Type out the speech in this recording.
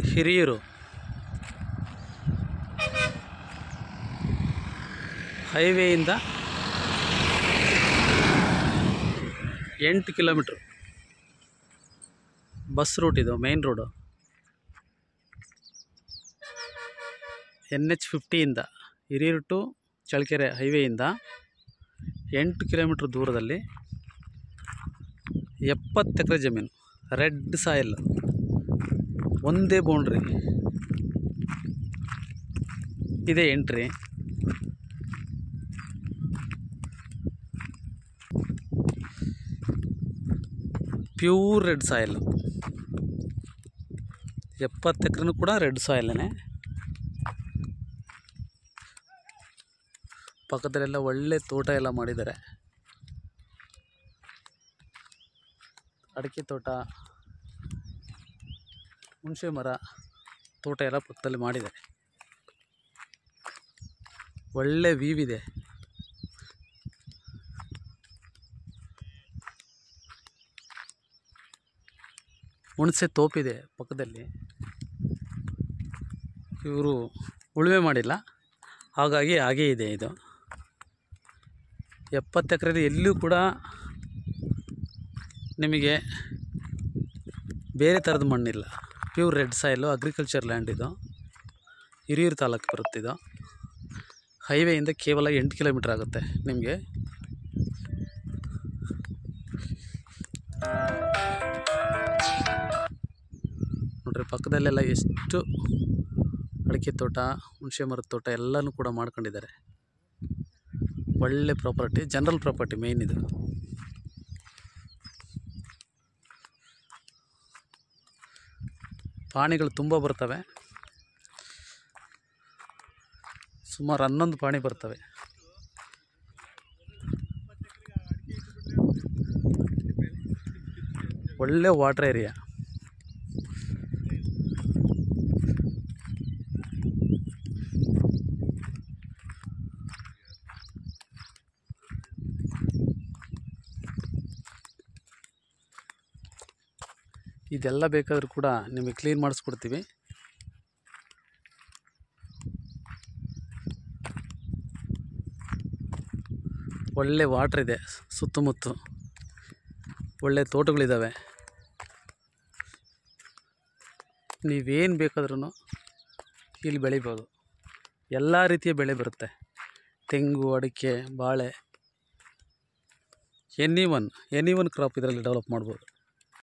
ಹಿರಿಯೂರು ಹೈವೇಯಿಂದ ಎಂಟು kilometre bus route ಇದು ಮೇನ್ ರೋಡು ಎನ್ ಎಚ್ ಫಿಫ್ಟಿಯಿಂದ ಹಿರಿಯೂರು ಟು ಚಳ್ಳಕೆರೆ ಹೈವೇಯಿಂದ ಎಂಟು ಕಿಲೋಮೀಟ್ರ್ ದೂರದಲ್ಲಿ ಎಪ್ಪತ್ತು ಎಕರೆ ಜಮೀನು ರೆಡ್ ಸಾಯಿಲ್ ಒಂದೇ ಬೌಂಡ್ರಿ ಇದೆ ಎಂಟ್ರಿ ಪ್ಯೂರ್ ರೆಡ್ ಸಾಯಿಲ್ ಎಪ್ಪತ್ತು ಎಕರೆನೂ ಕೂಡ ರೆಡ್ ಸಾಯಿಲೇ ಪಕ್ಕದಲ್ಲೆಲ್ಲ ಒಳ್ಳೆ ತೋಟ ಎಲ್ಲ ಮಾಡಿದ್ದಾರೆ ಅಡಿಕೆ ತೋಟ ಹುಣಸೆ ಮರ ತೋಟ ಎಲ್ಲ ಪಕ್ಕದಲ್ಲಿ ಮಾಡಿದ್ದಾರೆ ಒಳ್ಳೆ ವೀವ್ ಇದೆ ಹುಣಸೆ ತೋಪಿದೆ ಪಕ್ಕದಲ್ಲಿ ಇವರು ಉಳುಮೆ ಮಾಡಿಲ್ಲ ಹಾಗಾಗಿ ಹಾಗೇ ಇದೆ ಇದು ಎಪ್ಪತ್ತು ಎಕರೆ ಎಲ್ಲೂ ಕೂಡ ನಿಮಗೆ ಬೇರೆ ಥರದ ಮಣ್ಣಿಲ್ಲ pure red soil agriculture land ಇದು ಹಿರಿಯೂರು ತಾಲೂಕು ಬರುತ್ತಿದ್ದು ಹೈವೇಯಿಂದ ಕೇವಲ ಎಂಟು ಕಿಲೋಮೀಟ್ರ್ ಆಗುತ್ತೆ ನಿಮಗೆ ನೋಡ್ರಿ ಪಕ್ಕದಲ್ಲೆಲ್ಲ ಎಷ್ಟು ಅಡಿಕೆ ತೋಟ ಹುಣಸೆ ಮರದ ತೋಟ ಎಲ್ಲನೂ ಕೂಡ ಮಾಡ್ಕೊಂಡಿದ್ದಾರೆ ಒಳ್ಳೆ ಪ್ರಾಪರ್ಟಿ ಜನರಲ್ ಪ್ರಾಪರ್ಟಿ ಮೇಯ್ನ್ ಇದು ಪ್ರಾಣಿಗಳು ತುಂಬ ಬರ್ತವೆ ಸುಮಾರು ಹನ್ನೊಂದು ಪ್ರಾಣಿ ಬರ್ತವೆ ಒಳ್ಳೆ ವಾಟರ್ ಏರಿಯಾ ಇದೆಲ್ಲ ಬೇಕಾದರೂ ಕೂಡ ನಿಮಗೆ ಕ್ಲೀನ್ ಮಾಡಿಸ್ಕೊಡ್ತೀವಿ ಒಳ್ಳೆ ವಾಟ್ರ್ ಇದೆ ಸುತ್ತಮುತ್ತ ಒಳ್ಳೆ ತೋಟಗಳಿದ್ದಾವೆ ನೀವೇನು ಬೇಕಾದ್ರೂ ಇಲ್ಲಿ ಬೆಳಿಬೋದು ಎಲ್ಲ ರೀತಿಯ ಬೆಳೆ ಬರುತ್ತೆ ತೆಂಗು ಅಡಿಕೆ ಬಾಳೆ any one any one crop ಇದರಲ್ಲಿ ಡೆವಲಪ್ ಮಾಡ್ಬೋದು